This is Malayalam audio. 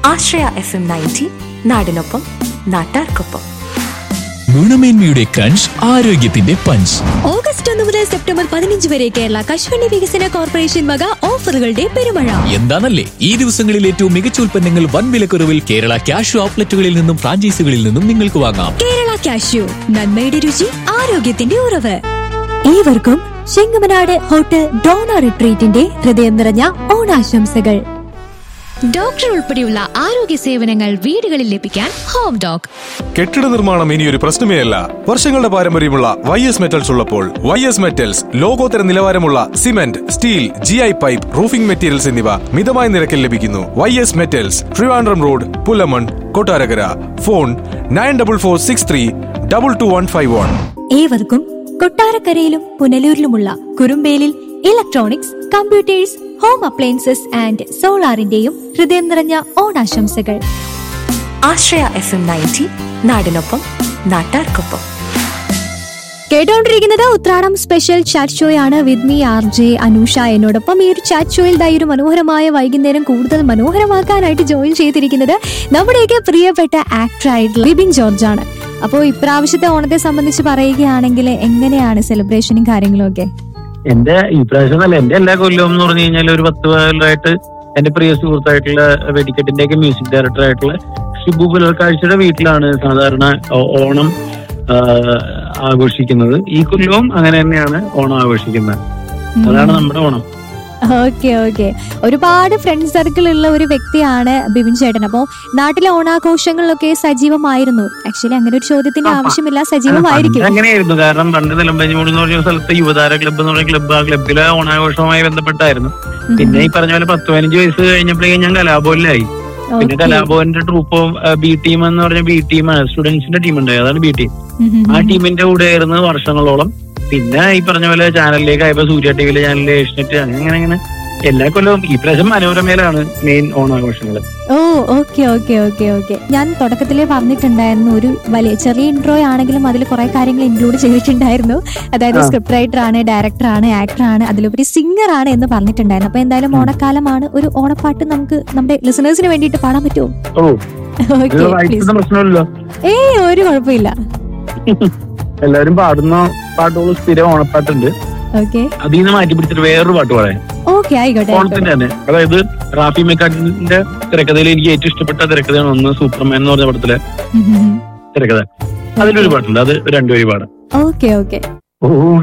ആശ്രയ എഫ് എം നയൻറ്റി നാടിനൊപ്പം നാട്ടാർക്കൊപ്പം ഗുണമേന്മയുടെ ക്രഞ്ച് ആരോഗ്യത്തിന്റെ പഞ്ച് ഓഗസ്റ്റ് ഒന്ന് മുതൽ സെപ്റ്റംബർ പതിനഞ്ച് വരെ കേരള കശുവണ്ടി വികസന കോർപ്പറേഷൻ വക ഓഫറുകളുടെ പെരുമഴ എന്താണല്ലേ ഈ ദിവസങ്ങളിൽ ഏറ്റവും മികച്ച ഉൽപ്പന്നങ്ങൾ വൻ വിലക്കുറവിൽ കേരള ക്യാഷ് ഔട്ട്ലെറ്റുകളിൽ നിന്നും ഫ്രാഞ്ചൈസികളിൽ നിന്നും നിങ്ങൾക്ക് വാങ്ങാം കേരള കാഷ്യൂ നന്മയുടെ രുചി ആരോഗ്യത്തിന്റെ ഉറവ് ഏവർക്കും ചെങ്ങമനാട് ഹോട്ടൽ ഡോണ റിട്രീറ്റിന്റെ ഹൃദയം നിറഞ്ഞ ഓണാശംസകൾ ഡോക്ടർ ഉൾപ്പെടെയുള്ള ആരോഗ്യ സേവനങ്ങൾ വീടുകളിൽ ലഭിക്കാൻ ഹോം ഡോക് കെട്ടിട നിർമ്മാണം ഇനി ഒരു പ്രശ്നമേ അല്ല വർഷങ്ങളുടെ പാരമ്പര്യമുള്ള വൈ എസ് മെറ്റൽസ് ഉള്ളപ്പോൾ വൈ എസ് മെറ്റൽസ് ലോകോത്തര നിലവാരമുള്ള cement steel G I pipe roofing materials എന്നിവ മിതമായ നിരക്കിൽ ലഭിക്കുന്നു Y S metals Trivandrum road Pullamon Kottarakkara phone nine double four six three double two one five one ഏവർക്കും കൊട്ടാരക്കരയിലും പുനലൂരിലുമുള്ള കുറുമ്പേലിൽ electronics computers home appliances and സോളാറിന്റെയും ഹൃദയം നിറഞ്ഞ ഓണാശംസകൾ ആശ്രയ എഫ് എം നയൻറ്റി നാടിനൊപ്പം നാട്ടാർക്കൊപ്പം കേട്ടോണ്ടിരിക്കുന്നത് ഉത്രാടം സ്പെഷ്യൽ ചാറ്റ് ഷോ ആണ് with me R J Anusha എന്നോടൊപ്പം ഈ ഒരു ചാറ്റ് ഷോയിൽ ദാ ഈ ഒരു മനോഹരമായ വൈകുന്നേരം കൂടുതൽ മനോഹരമാക്കാനായിട്ട് ജോയിൻ ചെയ്തിരിക്കുന്നത് നമ്മുടെയൊക്കെ പ്രിയപ്പെട്ട ആക്ടർ ആയിട്ടുള്ള ബിബിൻ ജോർജ് ആണ് അപ്പോൾ ഇപ്രാവശ്യത്തെ ഓണത്തെ സംബന്ധിച്ച് പറയുകയാണെങ്കിൽ എങ്ങനെയാണ് സെലിബ്രേഷനും കാര്യങ്ങളും ഒക്കെ എന്റെ ഈ പ്രാവശ്യം അല്ല എന്റെ എല്ലാ കൊല്ലവും എന്ന് പറഞ്ഞു കഴിഞ്ഞാൽ ഒരു പത്ത് കൊല്ലമായിട്ട് എന്റെ പ്രിയ സുഹൃത്തായിട്ടുള്ള വെടിക്കെട്ടിന്റെ ഒക്കെ മ്യൂസിക് ഡയറക്ടർ ആയിട്ടുള്ള ഷിബു പുലർക്കാഴ്ചയുടെ വീട്ടിലാണ് സാധാരണ ഓ- ഓണം ആ, ആഘോഷിക്കുന്നത് ഈ കൊല്ലവും അങ്ങനെ തന്നെയാണ് ഓണം ആഘോഷിക്കുന്നത് അതാണ് നമ്മുടെ ഓണം ഓക്കെ ഓക്കെ ഒരുപാട് ഫ്രണ്ട് സർക്കിൾ ഉള്ള ഒരു വ്യക്തിയാണ് ബിബിൻ ചേട്ടൻ അപ്പോൾ നാട്ടിലെ ഓണാഘോഷങ്ങളിലൊക്കെ സജീവമായിരുന്നു ആക്ച്വലി അങ്ങനെ ഒരു ചോദ്യത്തിന്റെ ആ, പ- ആവശ്യമില്ല പണ്ട് സജീവമായിരിക്കും അങ്ങനെയായിരുന്നു കാരണം പണ്ട് നിലമ്പഞ്ഞമൂട് എന്ന് പറഞ്ഞ സ്ഥലത്ത് യുവതാര ക്ലബ്ബ് എന്ന് പറഞ്ഞ ക്ലബ്ബ് ആ ക്ലബ്ബിലെ ഓണാഘോഷവുമായി ബന്ധപ്പെട്ടായിരുന്നു പിന്നെ ഈ പറഞ്ഞ പോലെ പത്ത് പതിനഞ്ച് വയസ്സ് കഴിഞ്ഞപ്പോഴേക്കും ഞാൻ കലാഭവനിലായി പിന്നെ Okay. കലാഭവന്റെ ട്രൂപ്പും ബി ടീം എന്ന് പറഞ്ഞ ബി ടീമാണ് സ്റ്റുഡൻസിന്റെ ടീം ഉണ്ട് അതാണ് ബി ടീം ഉം ഉം ആ ഉം. ടീമിന്റെ കൂടെ ആയിരുന്നു വർഷങ്ങളോളം പിന്നെ ഈ പറഞ്ഞ പോലെ ചാനലിലേക്ക് ആയപ്പോ സൂര്യ ടിവിയിലെ ചാനലിൽ ഏഷ്യനെറ്റ് അങ്ങനെ അങ്ങനെ അങ്ങനെ എല്ലാ കൊല്ലവും ഈ പ്രാവശ്യം മനോരമയിലാണ് മെയിൻ ഓണാഘോഷങ്ങൾ ഓ ഓക്കെ ഓക്കെ ഓക്കെ ഓക്കെ ഞാൻ തുടക്കത്തിലേ പറഞ്ഞിട്ടുണ്ടായിരുന്നു ഒരു വലിയ ചെറിയ ഇൻട്രോ ആണെങ്കിലും അതിൽ കുറെ കാര്യങ്ങൾ ഇൻക്ലൂഡ് ചെയ്തിട്ടുണ്ടായിരുന്നു അതായത് ആ. സ്ക്രിപ്റ്റ് റൈറ്റർ ആണ് ഡയറക്ടർ ആണ് ആക്ടർ ആണ് അതിലുപരി സിംഗർ ആണ് എന്ന് പറഞ്ഞിട്ടുണ്ടായിരുന്നു അപ്പൊ എന്തായാലും ഓണക്കാലമാണ് ഒരു ഓണപ്പാട്ട് നമുക്ക് നമ്മുടെ ലിസണേഴ്സിന് വേണ്ടിയിട്ട് പാടാൻ പറ്റുമോ ഓ ഓക്കെ ഇത് വായിക്കുന്ന പ്രശ്നമില്ലല്ലോ ഏയ് ഒരു കുഴപ്പമില്ല എല്ലാവരും പാടുന്ന പാട്ടുകൾ സ്ഥിരം ഓണപ്പാട്ടുണ്ട് ഓക്കെ അതിൽ നിന്ന് മാറ്റി പിടിച്ചിട്ട് വേറൊരു പാട്ട് പറയാം ഓക്കെ ആയിക്കോട്ടെ ഓണത്തിന്റെ തന്നെ അതായത് റാഫി മെക്കാട്ടിന്റെ തിരക്കഥയിൽ എനിക്ക് ഏറ്റവും ഇഷ്ടപ്പെട്ട തിരക്കഥയാണ് ഒന്ന് സൂപ്പർമാൻ എന്ന് പറഞ്ഞ പടത്തിലെ തിരക്കഥ അതിലൊരു പാട്ടുണ്ട് അത് രണ്ടുപേരും പാടാം ഓക്കെ ഓക്കെ ഓ